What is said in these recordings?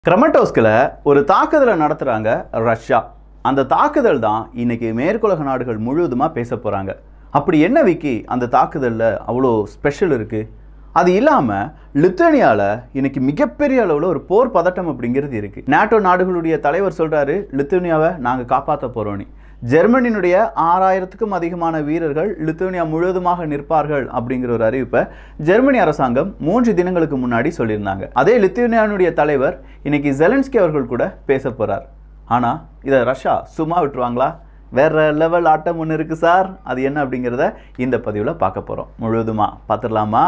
கிரமட்டோஸ்கில் ஒரு தாக்குதலை நடத்துகிறாங்க ரஷ்யா அந்த தாக்குதல் தான் இன்னைக்கு மேற்குலக நாடுகள் முழுவதுமாக பேச போகிறாங்க அப்படி என்ன விக்கி அந்த தாக்குதலில் அவ்வளோ ஸ்பெஷல் இருக்குது அது இல்லாமல் லித்துவேனியாவில் இன்னைக்கு மிகப்பெரிய அளவில் ஒரு போர் பதட்டம் அப்படிங்கிறது இருக்குது நாட்டோ நாடுகளுடைய தலைவர் சொல்கிறாரு லித்துவேனியாவை நாங்கள் காப்பாற்ற போகிறோன்னு ஜெர்மனியினுடைய ஆறாயிரத்துக்கும் அதிகமான வீரர்கள் லித்துவேனியா முழுவதுமாக நிற்பார்கள் அப்படிங்கிற ஒரு அறிவிப்பை ஜெர்மனி அரசாங்கம் மூன்று தினங்களுக்கு முன்னாடி சொல்லியிருந்தாங்க அதே லித்துவேனியானுடைய தலைவர் இன்னைக்கு ஜெலன்ஸ்கி அவர்கள் கூட பேச போறார் ஆனால் இதை ரஷ்யா சும்மா விட்டுருவாங்களா வேற லெவல் ஆட்டம் ஒன்று இருக்கு சார் அது என்ன அப்படிங்கிறத இந்த பதிவில் பார்க்க போகிறோம் முழுவதுமா பார்த்துடலாமா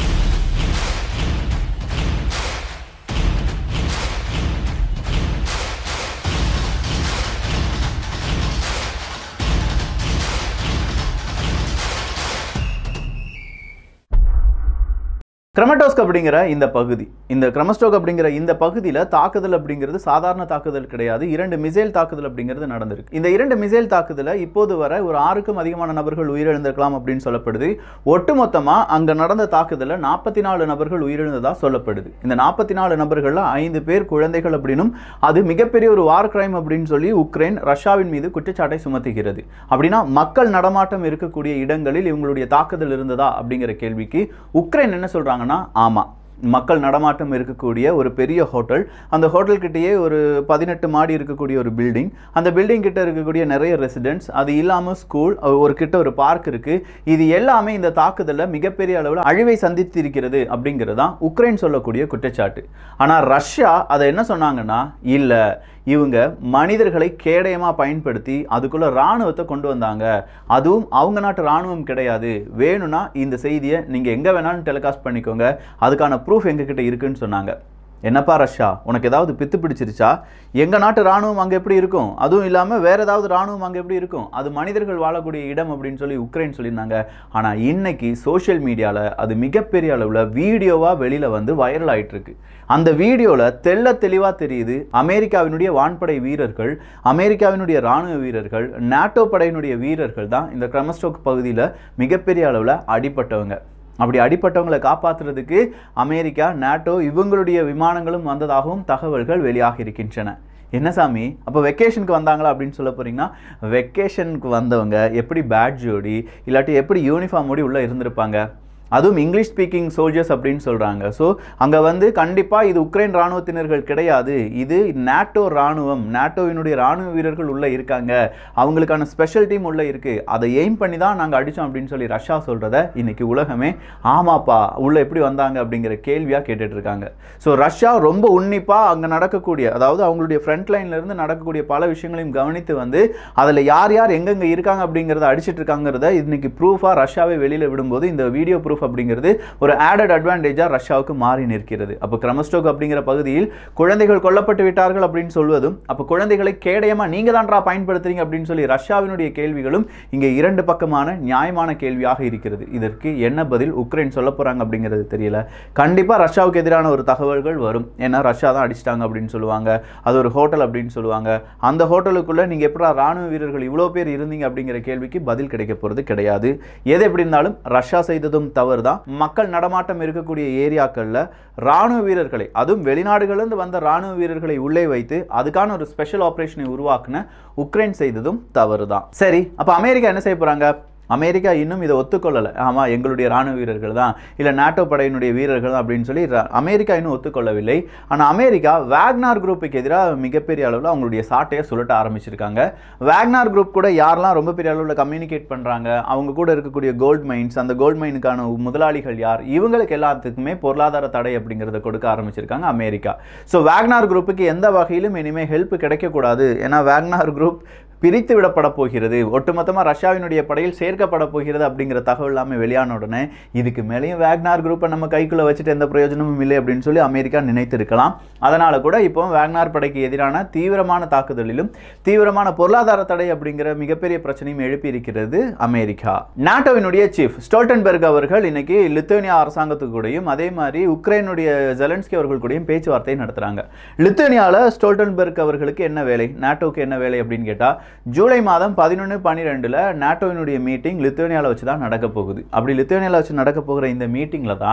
கிரமட்டோஸ்க் அப்படிங்கிற இந்த பகுதி இந்த கிரமஸ்டோக் அப்படிங்கிற இந்த பகுதியில் தாக்குதல் அப்படிங்கிறது சாதாரண தாக்குதல் கிடையாது இரண்டு மிசைல் தாக்குதல் அப்படிங்கிறது நடந்திருக்கு இந்த இரண்டு மிசைல் தாக்குதலை இப்போது வரை ஒரு ஆறுக்கும் அதிகமான நபர்கள் உயிரிழந்திருக்கலாம் அப்படின்னு சொல்லப்படுது ஒட்டுமொத்தமாக அங்கே நடந்த தாக்குதலில் நாற்பத்தி நாலு நபர்கள் உயிரிழந்ததாக சொல்லப்படுது இந்த நாற்பத்தி நாலு நபர்களில் ஐந்து பேர் குழந்தைகள் அப்படின்னும் அது மிகப்பெரிய ஒரு வார் கிரைம் அப்படின்னு சொல்லி உக்ரைன் ரஷ்யாவின் மீது குற்றச்சாட்டை சுமத்துகிறது அப்படின்னா மக்கள் நடமாட்டம் இருக்கக்கூடிய இடங்களில் இவங்களுடைய தாக்குதல் இருந்ததா அப்படிங்கிற கேள்விக்கு உக்ரைன் என்ன சொல்றாங்கன்னா ஆமா மக்கள் நடமாட்டம் இருக்கக்கூடிய ஒரு பெரிய ஹோட்டல் அந்த ஹோட்டல் கிட்டேயே ஒரு பதினெட்டு மாடி இருக்கக்கூடிய ஒரு பில்டிங் அந்த பில்டிங் கிட்ட இருக்கக்கூடிய நிறைய ரெசிடென்ட்ஸ் அது இல்லாமல் ஸ்கூல் ஒரு கிட்ட ஒரு பார்க் இருக்கு இது எல்லாமே இந்த தாக்குதலில் மிகப்பெரிய அளவில் அழிவை சந்தித்து இருக்கிறது அப்படிங்கிறது தான் உக்ரைன் சொல்லக்கூடிய குற்றச்சாட்டு ஆனால் ரஷ்யா அதை என்ன சொன்னாங்கன்னா இல்லை இவங்க மனிதர்களை கேடயமாக பயன்படுத்தி அதுக்குள்ளே இராணுவத்தை கொண்டு வந்தாங்க அதுவும் அவங்க நாட்டு இராணுவம் கிடையாது வேணும்னா இந்த செய்தியை நீங்கள் எங்கே வேணாலும் டெலிகாஸ்ட் பண்ணிக்கோங்க அதுக்கான ப்ரூஃப் எங்ககிட்ட இருக்குன்னு சொன்னாங்க என்னப்பா ரஷ்யா உனக்கு ஏதாவது பித்து பிடிச்சிருச்சா எங்கள் நாட்டு இராணுவம் அங்கே எப்படி இருக்கும் அதுவும் இல்லாமல் வேறு ஏதாவது இராணுவம் அங்கே எப்படி இருக்கும் அது மனிதர்கள் வாழக்கூடிய இடம் அப்படின்னு சொல்லி உக்ரைன் சொல்லியிருந்தாங்க ஆனால் இன்னைக்கு சோஷியல் மீடியாவில் அது மிகப்பெரிய அளவில் வீடியோவாக வெளியில் வந்து வைரல் ஆயிட்டு இருக்கு அந்த வீடியோவில் தெள்ள தெளிவாக தெரியுது அமெரிக்காவினுடைய வான்படை வீரர்கள் அமெரிக்காவினுடைய இராணுவ வீரர்கள் நாட்டோ படையினுடைய வீரர்கள் தான் இந்த கிரமஸ்டோக் பகுதியில் மிகப்பெரிய அளவில் அடிப்பட்டவங்க அப்படி அடிப்பட்டவங்களை காப்பாற்றுறதுக்கு அமெரிக்கா நாட்டோ இவங்களுடைய விமானங்களும் வந்ததாகவும் தகவல்கள் வெளியாகி இருக்கின்றன என்ன சாமி அப்போ வெக்கேஷனுக்கு வந்தாங்களா அப்படின்னு சொல்ல போறீங்கன்னா வெக்கேஷனுக்கு வந்தவங்க எப்படி பேட்ஜோடி இல்லாட்டி எப்படி யூனிஃபார்மோடி உள்ளே இருந்திருப்பாங்க அதுவும் இங்கிலீஷ் ஸ்பீக்கிங் சோல்ஜர்ஸ் அப்படின்னு சொல்கிறாங்க ஸோ அங்கே வந்து கண்டிப்பாக இது உக்ரைன் இராணுவத்தினர்கள் கிடையாது இது நாட்டோ இராணுவம் நாட்டோவினுடைய இராணுவ வீரர்கள் உள்ளே இருக்காங்க அவங்களுக்கான ஸ்பெஷல் டீம் உள்ளே இருக்குது அதை எய்ம் பண்ணி தான் நாங்கள் அடித்தோம் அப்படின்னு சொல்லி ரஷ்யா சொல்கிறத இன்னைக்கு உலகமே ஆமாப்பா உள்ளே எப்படி வந்தாங்க அப்படிங்கிற கேள்வியாக கேட்டுட்டு இருக்காங்க ஸோ ரஷ்யா ரொம்ப உன்னிப்பாக அங்கே நடக்கக்கூடிய அதாவது அவங்களுடைய ஃப்ரண்ட் லைன்லேருந்து நடக்கக்கூடிய பல விஷயங்களையும் கவனித்து வந்து அதில் யார் யார் எங்கெங்கே இருக்காங்க அப்படிங்கிறத அடிச்சிட்டு இருக்காங்கிறத இன்னைக்கு ப்ரூஃபாக ரஷ்யாவை வெளியில் விடும்போது இந்த வீடியோ ப்ரூஃப் அப்படிங்கிறது ஒரு ஆடட் அட்வான்டேஜாக ரஷ்யாவுக்கு மாறி நிற்கிறது அப்போ கிரமஸ்டோக் அப்படிங்கிற பகுதியில் குழந்தைகள் கொல்லப்பட்டு விட்டார்கள் அப்படின்னு சொல்வதும் அப்போ குழந்தைகளை கேடயமாக நீங்கள் தான்டா பயன்படுத்துறீங்க அப்படின்னு சொல்லி ரஷ்யாவினுடைய கேள்விகளும் இங்கே இரண்டு பக்கமான நியாயமான கேள்வியாக இருக்கிறது இதற்கு என்ன பதில் உக்ரைன் சொல்ல போகிறாங்க அப்படிங்கிறது தெரியல கண்டிப்பாக ரஷ்யாவுக்கு எதிரான ஒரு தகவல்கள் வரும் ஏன்னா ரஷ்யா தான் அடிச்சிட்டாங்க அப்படின்னு சொல்லுவாங்க அது ஒரு ஹோட்டல் அப்படின்னு சொல்லுவாங்க அந்த ஹோட்டலுக்குள்ளே நீங்கள் எப்படா ராணுவ வீரர்கள் இவ்வளோ பேர் இருந்தீங்க அப்படிங்கிற கேள்விக்கு பதில் கிடைக்க போகிறது கிடையாது எது எப்படி இருந்தாலும் ரஷ்யா செய்ததும் தவறு தான் மக்கள் நடமாட்டம் இருக்கக்கூடிய ஏரியாக்களில் ராணுவ வீரர்களை அதுவும் வெளிநாடுகளிலிருந்து வந்த ராணுவ வீரர்களை உள்ளே வைத்து அதுக்கான ஒரு ஸ்பெஷல் ஆப்ரேஷனை உருவாக்குன உக்ரைன் செய்ததும் தவறு தான் சரி அப்போ அமெரிக்கா என்ன செய்ய போகிறாங்க அமெரிக்கா இன்னும் இதை ஒத்துக்கொள்ளலை ஆமாம் எங்களுடைய ராணுவ வீரர்கள் தான் இல்லை நாட்டோ படையினுடைய வீரர்கள் தான் அப்படின்னு சொல்லி ர- அமெரிக்கா இன்னும் ஒத்துக்கொள்ளவில்லை ஆனால் அமெரிக்கா வேக்னார் குரூப்புக்கு எதிராக மிகப்பெரிய அளவில் அவங்களுடைய சாட்டையை சுழட்ட ஆரம்பிச்சிருக்காங்க வேக்னார் குரூப் கூட யாரெல்லாம் ரொம்ப பெரிய அளவில் கம்யூனிகேட் பண்ணுறாங்க அவங்க கூட இருக்கக்கூடிய கோல்ட் மைன்ஸ் அந்த கோல்ட் மைனுக்கான முதலாளிகள் யார் இவங்களுக்கு எல்லாத்துக்குமே பொருளாதார தடை அப்படிங்கிறத கொடுக்க ஆரம்பிச்சிருக்காங்க அமெரிக்கா ஸோ வேக்னார் குரூப்புக்கு எந்த வகையிலும் இனிமேல் ஹெல்ப் கிடைக்கக்கூடாது ஏன்னா வேக்னார் குரூப் பிரித்து விடப்பட போகிறது ஒட்டுமொத்தமாக ரஷ்யாவினுடைய படையில் சேர்க்கப்பட போகிறது அப்படிங்கிற தகவல் எல்லாமே வெளியான உடனே இதுக்கு மேலேயும் வேக்னார் குரூப்பை நம்ம கைக்குள்ளே வச்சுட்டு எந்த பிரயோஜனமும் இல்லை அப்படின்னு சொல்லி அமெரிக்கா நினைத்திருக்கலாம் அதனால கூட இப்போ வேக்னார் படைக்கு எதிரான தீவிரமான தாக்குதலிலும் தீவிரமான பொருளாதார தடை அப்படிங்கிற மிகப்பெரிய பிரச்சனையும் எழுப்பி இருக்கிறது அமெரிக்கா நாட்டோவினுடைய சீஃப் ஸ்டோல்டன்பெர்க் அவர்கள் இன்னைக்கு லித்துவேனியா அரசாங்கத்துக்கு கூடயும் அதே மாதிரி உக்ரைனுடைய ஜெலன்ஸ்கி அவர்கள் கூடயும் பேச்சுவார்த்தை நடத்துறாங்க லித்துவேனியாவில் ஸ்டோல்டன்பெர்க் அவர்களுக்கு என்ன வேலை நாட்டோவுக்கு என்ன வேலை அப்படின்னு கேட்டால் ஜூலை மாதம் பதினொன்று பன்னிரெண்டில் நாட்டோவினுடைய மீட்டிங் லித்துவேனியாவில் வச்சு தான் நடக்க போகுது அப்படி லித்துவேனியாவில் வச்சு நடக்க போகிற இந்த மீட்டிங்கில் தான்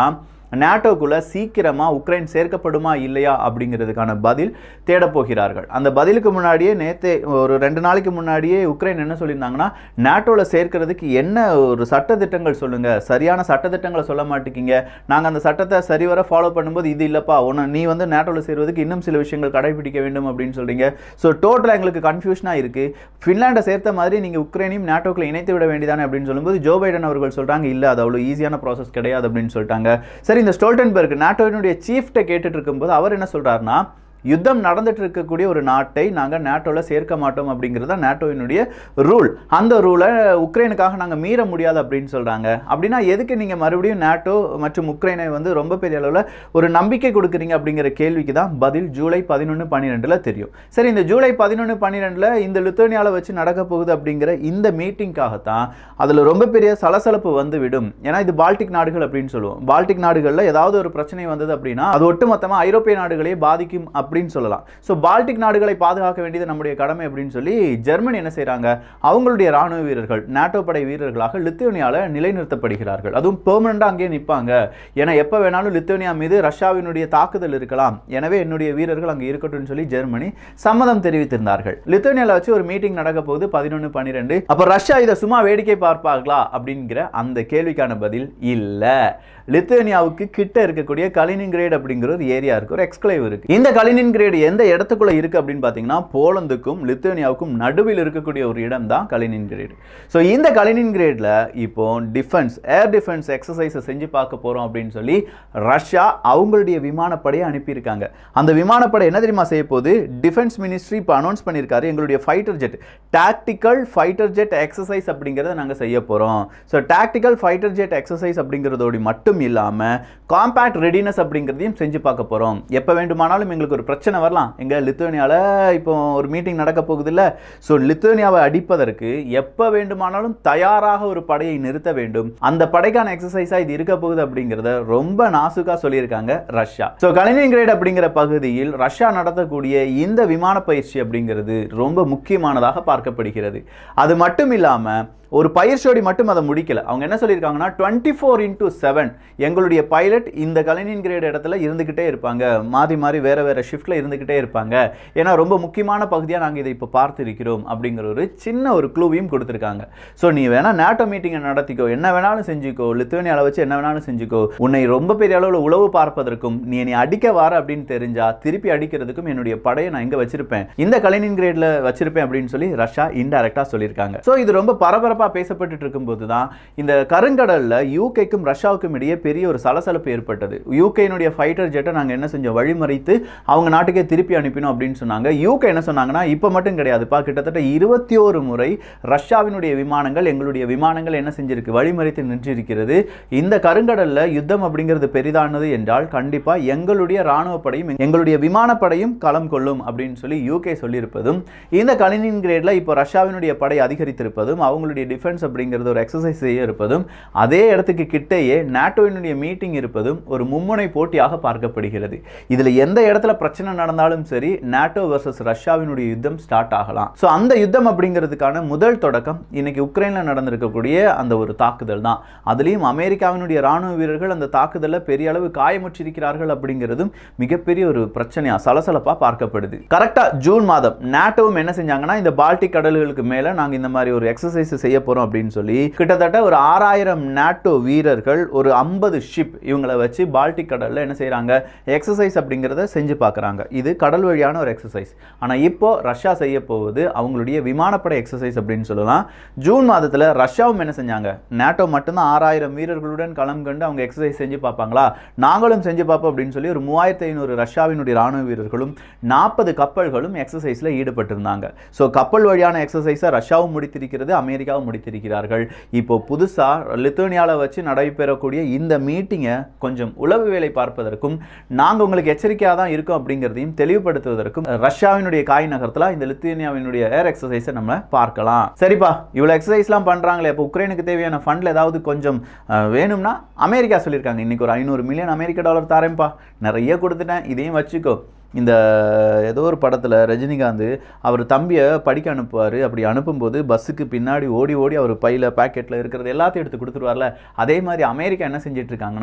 நேட்டோக்குள்ள சீக்கிரமா உக்ரைன் சேர்க்கப்படுமா இல்லையா அப்படிங்கிறதுக்கான பதில் தேடப் போகிறார்கள் அந்த பதிலுக்கு முன்னாடியே நேத்தே ஒரு ரெண்டு நாளைக்கு முன்னாடியே உக்ரைன் என்ன சொல்லியிருந்தாங்கன்னா நேட்டோல சேர்க்கிறதுக்கு என்ன ஒரு சட்டத்திட்டங்கள் சொல்லுங்க சரியான சட்டத்திட்டங்களை சொல்ல மாட்டேங்கிங்க நாங்க அந்த சட்டத்தை சரிவர ஃபாலோ பண்ணும்போது இது இல்லப்பா உன்னை நீ வந்து நேட்டோல சேருவதற்கு இன்னும் சில விஷயங்கள் கடைபிடிக்க வேண்டும் அப்படின்னு சொல்றீங்க ஸோ டோட்டலாக எங்களுக்கு கன்ஃபியூஷனாக இருக்கு ஃபின்லாண்டை சேர்த்த மாதிரி நீங்க உக்ரைனையும் நேட்டோக்குள்ள இணைத்து விட வேண்டியதானே அப்படின்னு சொல்லும்போது ஜோ பைடன் அவர்கள் சொல்றாங்க இல்ல அது அவ்வளோ ஈஸியான ப்ராசஸ் கிடையாது அப்படின்னு சொல்லிட்டாங்க சரி இந்த ஸ்டோல்டன்பர்க் நாட்டோவினுடைய சீஃப்ட்ட கேட்டுட்டு இருக்கும்போது அவர் என்ன சொல்றாருன்னா யுத்தம் நடந்துட்டு இருக்கக்கூடிய ஒரு நாட்டை நாங்கள் நேட்டோவில் சேர்க்க மாட்டோம் அப்படிங்கிறது தான் நேட்டோவினுடைய ரூல் அந்த ரூலை உக்ரைனுக்காக நாங்கள் மீற முடியாது அப்படின்னு சொல்கிறாங்க அப்படின்னா எதுக்கு நீங்கள் மறுபடியும் நேட்டோ மற்றும் உக்ரைனை வந்து ரொம்ப பெரிய அளவில் ஒரு நம்பிக்கை கொடுக்குறீங்க அப்படிங்கிற கேள்விக்கு தான் பதில் ஜூலை பதினொன்று பன்னிரெண்டில் தெரியும் சரி இந்த ஜூலை பதினொன்று பன்னிரெண்டில் இந்த லித்தோனியாவில் வச்சு நடக்க போகுது அப்படிங்கிற இந்த மீட்டிங்காகத்தான் அதில் ரொம்ப பெரிய சலசலப்பு வந்து விடும் ஏன்னா இது பால்டிக் நாடுகள் அப்படின்னு சொல்லுவோம் பால்டிக் நாடுகளில் ஏதாவது ஒரு பிரச்சனை வந்தது அப்படின்னா அது ஒட்டுமொத்தமாக ஐரோப்பிய நாடுகளே பாதிக்கும் அப்படின்னு சொல்லலாம் ஸோ பால்டிக் நாடுகளை பாதுகாக்க வேண்டியது நம்முடைய கடமை அப்படின்னு சொல்லி ஜெர்மனி என்ன செய்கிறாங்க அவங்களுடைய ராணுவ வீரர்கள் நாட்டோ படை வீரர்களாக லித்துவனியாவில் நிலைநிறுத்தப்படுகிறார்கள் அதுவும் பெர்மனண்டாக அங்கேயே நிற்பாங்க ஏன்னா எப்போ வேணாலும் லித்துவனியா மீது ரஷ்யாவினுடைய தாக்குதல் இருக்கலாம் எனவே என்னுடைய வீரர்கள் அங்கே இருக்கட்டும்னு சொல்லி ஜெர்மனி சம்மதம் தெரிவித்திருந்தார்கள் லித்துவனியாவில் வச்சு ஒரு மீட்டிங் நடக்க போகுது பதினொன்று பன்னிரெண்டு அப்போ ரஷ்யா இதை சும்மா வேடிக்கை பார்ப்பார்களா அப்படிங்கிற அந்த கேள்விக்கான பதில் இல்லை லித்துவேனியாவுக்கு கிட்ட இருக்கக்கூடிய கலினின்கிரேட் அப்படிங்கிற ஒரு ஏரியா இருக்கு ஒரு எக்ஸ்க்ளைவ் இருக்கு இந்த கலினின்கிரேட் எந்த இடத்துக்குள்ள இருக்கு அப்படின்னு பார்த்தீங்கன்னா போலந்துக்கும் லித்துவேனியாவுக்கும் நடுவில் இருக்கக்கூடிய ஒரு இடம் தான் கலினின்கிரேட் ஸோ இந்த கலினின்கிரேட்ல இப்போ டிஃபென்ஸ் ஏர் டிஃபென்ஸ் எக்ஸசைஸை செஞ்சு பார்க்க போறோம் அப்படின்னு சொல்லி ரஷ்யா அவங்களுடைய விமானப்படையை அனுப்பியிருக்காங்க அந்த விமானப்படை என்ன தெரியுமா செய்ய போகுது டிஃபென்ஸ் மினிஸ்ட்ரி இப்போ அனௌன்ஸ் பண்ணியிருக்காரு எங்களுடைய fighter jet tactical fighter jet exercise அப்படிங்கிறத நாங்கள் செய்ய போகிறோம் so tactical fighter jet exercise அப்படிங்கிறதோடு மட்டும் இல்லாமல் காம்பேக்ட் ரெடினஸ் அப்படிங்கிறதையும் செஞ்சு பார்க்க போகிறோம் எப்போ வேண்டுமானாலும் எங்களுக்கு ஒரு பிரச்சனை வரலாம் எங்கள் லித்துவேனியாவில் இப்போ ஒரு மீட்டிங் நடக்க போகுது இல்லை ஸோ லித்துவேனியாவை அடிப்பதற்கு எப்போ வேண்டுமானாலும் தயாராக ஒரு படையை நிறுத்த வேண்டும் அந்த படைக்கான எக்ஸசைஸாக இது இருக்க போகுது அப்படிங்கிறத ரொம்ப நாசுக்காக சொல்லியிருக்காங்க ரஷ்யா ஸோ கலினின்கிரேட் அப்படிங்கிற பகுதியில் ரஷ்யா நடத்தக்கூடிய இந்த விமான பயிற்சி அப்படிங்கிறது ரொம்ப முக்கியமானதாக பார்க்கப்படுகிறது அது மட்டும் இல்லாமல் ஒரு பயிர் ஜோடி மட்டும் அதை முடிக்கல அவங்க என்ன சொல்லியிருக்காங்கன்னா டுவெண்ட்டி ஃபோர் இன்டூ செவன் எங்களுடைய பைலட் இந்த கலினின் கிரேட் இடத்துல இருந்துக்கிட்டே இருப்பாங்க மாறி மாறி வேற வேற ஷிஃப்ட்டில் இருந்துக்கிட்டே இருப்பாங்க ஏன்னா ரொம்ப முக்கியமான பகுதியாக நாங்கள் இதை இப்போ பார்த்திருக்கிறோம் அப்படிங்கிற ஒரு சின்ன ஒரு க்ளூவையும் கொடுத்துருக்காங்க ஸோ நீ வேணா நேட்டோ மீட்டிங்கை நடத்திக்கோ என்ன வேணாலும் செஞ்சுக்கோ லித்துவேனியாவில் வச்சு என்ன வேணாலும் செஞ்சுக்கோ உன்னை ரொம்ப பெரிய அளவில் உளவு பார்ப்பதற்கும் நீ என்னை அடிக்க வார அப்படின்னு தெரிஞ்சா திருப்பி அடிக்கிறதுக்கும் என்னுடைய படையை நான் இங்கே வச்சிருப்பேன் இந்த கலினின் கிரேடில் வச்சிருப்பேன் அப்படின்னு சொல்லி ரஷ்யா இன்டெரக்டாக சொல்லியிருக்காங்க ஸோ இது ரொம்ப பரபரப்பாக பேசப்பட்டு இருக்கும்போது தான் இந்த கருங்கடலில் யூகேக்கும் ரஷ்யாவுக்கும் இடையே பெரிய ஒரு சலசலப்பு ஏற்பட்டது யூகேனுடைய ஃபைட்டர் ஜெட்டை நாங்கள் என்ன செஞ்சோம் வழிமறித்து அவங்க நாட்டுக்கே திருப்பி அனுப்பினோம் அப்படின்னு சொன்னாங்க யூகே என்ன சொன்னாங்கன்னா இப்போ மட்டும் கிடையாதுப்பா கிட்டத்தட்ட இருபத்தி ஒரு முறை ரஷ்யாவினுடைய விமானங்கள் எங்களுடைய விமானங்கள் என்ன செஞ்சிருக்கு வழிமறித்து நின்றிருக்கிறது இந்த கருங்கடலில் யுத்தம் அப்படிங்கிறது பெரிதானது என்றால் கண்டிப்பாக எங்களுடைய ராணுவ படையும் எங்களுடைய விமானப்படையும் களம் கொள்ளும் அப்படின்னு சொல்லி யூகே சொல்லியிருப்பதும் இந்த கலினின் கிரேடில் இப்போ ரஷ்யாவினுடைய படை அதிகரித்திருப்பதும் அவங்களுடைய டிஃபென்ஸ் அப்படிங்கிறது ஒரு எக்ஸசைஸ் செய்ய இருப்பதும் அதே இடத்துக்கு கிட்டேயே நாட்டோவினுடைய மீட்டிங் இருப்பதும் ஒரு மும்முனை போட்டியாக பார்க்கப்படுகிறது இதில் எந்த இடத்துல பிரச்சனை நடந்தாலும் சரி நாட்டோ வர்சஸ் ரஷ்யாவினுடைய யுத்தம் ஸ்டார்ட் ஆகலாம் ஸோ அந்த யுத்தம் அப்படிங்கிறதுக்கான முதல் தொடக்கம் இன்னைக்கு உக்ரைனில் நடந்திருக்கக்கூடிய அந்த ஒரு தாக்குதல் தான் அதுலேயும் அமெரிக்காவினுடைய ராணுவ வீரர்கள் அந்த தாக்குதலில் பெரிய அளவு காயமுற்றிருக்கிறார்கள் அப்படிங்கிறதும் மிகப்பெரிய ஒரு பிரச்சனையா சலசலப்பாக பார்க்கப்படுது கரெக்டாக ஜூன் மாதம் நாட்டோவும் என்ன செஞ்சாங்கன்னா இந்த பால்டிக் கடல்களுக்கு மேலே நாங்கள் இந்த மாதிரி ஒரு எக்ஸசைஸ் செய்ய போகிறோம் அப்படின்னு சொல்லி கிட்டத்தட்ட ஒரு ஆறாயிரம் நாட்டோ வீரர்கள் ஒரு ஐம்பது ஷிப் இவங்களை வச்சு பால்டிக் கடலில் என்ன செய்கிறாங்க எக்ஸசைஸ் அப்படிங்கிறத செஞ்சு பார்க்குறாங்க இது கடல் வழியான ஒரு எக்ஸசைஸ் ஆனால் இப்போ ரஷ்யா செய்ய போவது அவங்களுடைய விமானப்படை எக்ஸசைஸ் அப்படின்னு சொல்லலாம் ஜூன் மாதத்தில் ரஷ்யாவும் என்ன செஞ்சாங்க நாட்டோ மட்டும்தான் ஆறாயிரம் வீரர்களுடன் களம் கண்டு அவங்க எக்ஸசைஸ் செஞ்சு பார்ப்பாங்களா நாங்களும் செஞ்சு பார்ப்போம் அப்படின்னு சொல்லி ஒரு மூவாயிரத்தி ஐநூறு ரஷ்யாவினுடைய ராணுவ வீரர்களும் நாற்பது கப்பல்களும் எக்ஸசைஸில் ஈடுபட்டிருந்தாங்க ஸோ கப்பல் வழியான எக்ஸசைஸை ரஷ்யாவும் முடித்திருக்கிறது அமெரிக்காவும் முடித்திருக்கிறார்கள் இப்போ புதுசாக லித்துவனியாவில் வச்சு நடைபெறக்கூடிய இந்த மீட்டிங்கை கொஞ்சம் உளவு வேலை பார்ப்பதற்கும் நாங்கள் உங்களுக்கு எச்சரிக்கையாக தான் இருக்கோம் அப்படிங்கிறதையும் தெளிவுபடுத்துவதற்கும் ரஷ்யாவினுடைய காய் நகரத்தில் இந்த லித்துவேனியாவினுடைய ஏர் எக்ஸசைஸை நம்ம பார்க்கலாம் சரிப்பா இவ்வளோ எக்ஸசைஸ்லாம் பண்ணுறாங்களே இப்போ உக்ரைனுக்கு தேவையான ஃபண்டில் ஏதாவது கொஞ்சம் அஹ், வேணும்னா அமெரிக்கா சொல்லியிருக்காங்க இன்னைக்கு ஒரு ஐநூறு மில்லியன் அமெரிக்க டாலர் தரேன்ப்பா நிறைய கொடுத்துட்டேன் இதையும் வச்சுக்கோ இந்த ஏதோ ஒரு படத்தில் ரஜினிகாந்த் அவர் தம்பியை படிக்க அனுப்புவார் அப்படி அனுப்பும்போது பஸ்ஸுக்கு பின்னாடி ஓடி ஓடி அவர் பையில் பேக்கெட்டில் இருக்கிறது எல்லாத்தையும் எடுத்து கொடுத்துருவார்ல அதே மாதிரி அமெரிக்கா என்ன செஞ்சிட்டு இருக்காங்கன்னா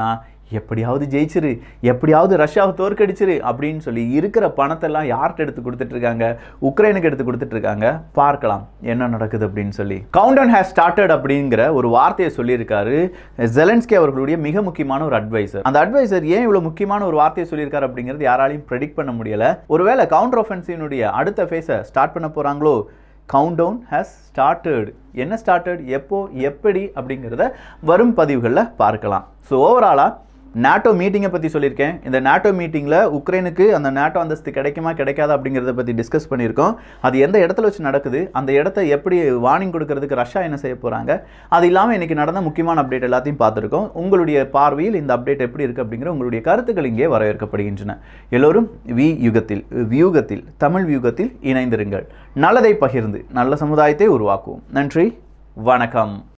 எப்படியாவது ஜெயிச்சிரு எப்படியாவது ரஷ்யாவை தோற்கடிச்சிரு அப்படின்னு சொல்லி இருக்கிற பணத்தெல்லாம் யார்கிட்ட எடுத்து கொடுத்துட்டு இருக்காங்க உக்ரைனுக்கு எடுத்து கொடுத்துட்டு இருக்காங்க பார்க்கலாம் என்ன நடக்குது அப்படின்னு சொல்லி கவுண்டன் ஹேஸ் ஸ்டார்டட் அப்படிங்கிற ஒரு வார்த்தையை சொல்லியிருக்காரு ஜெலன்ஸ்கி அவர்களுடைய மிக முக்கியமான ஒரு அட்வைசர் அந்த அட்வைசர் ஏன் இவ்வளவு முக்கியமான ஒரு வார்த்தையை சொல்லியிருக்காரு அப்படிங்கிறது யாராலையும் ப்ரெடிக்ட் பண்ண முடியல ஒருவேளை கவுண்டர் ஒஃபென்சிவனுடைய அடுத்த ஃபேஸை ஸ்டார்ட் பண்ண போறாங்களோ கவுண்ட் டவுன் ஹேஸ் ஸ்டார்டட் என்ன ஸ்டார்டட் எப்போ எப்படி அப்படிங்கிறத வரும் பதிவுகளில் பார்க்கலாம் ஸோ ஓவராலாக நாட்டோ மீட்டிங்கை பற்றி சொல்லியிருக்கேன் இந்த நாட்டோ மீட்டிங்கில் உக்ரைனுக்கு அந்த நாட்டோ அந்தஸ்து கிடைக்குமா கிடைக்காதா அப்படிங்கிறத பற்றி டிஸ்கஸ் பண்ணியிருக்கோம் அது எந்த இடத்துல வச்சு நடக்குது அந்த இடத்த எப்படி வார்னிங் கொடுக்கறதுக்கு ரஷ்யா என்ன செய்ய போகிறாங்க அது இல்லாமல் இன்றைக்கி நடந்த முக்கியமான அப்டேட் எல்லாத்தையும் பார்த்துருக்கோம் உங்களுடைய பார்வையில் இந்த அப்டேட் எப்படி இருக்குது அப்படிங்கிற உங்களுடைய கருத்துக்கள் இங்கே வரவேற்கப்படுகின்றன எல்லோரும் வி யுகத்தில் வியூகத்தில் தமிழ் வியூகத்தில் இணைந்திருங்கள் நல்லதை பகிர்ந்து நல்ல சமுதாயத்தை உருவாக்குவோம் நன்றி வணக்கம்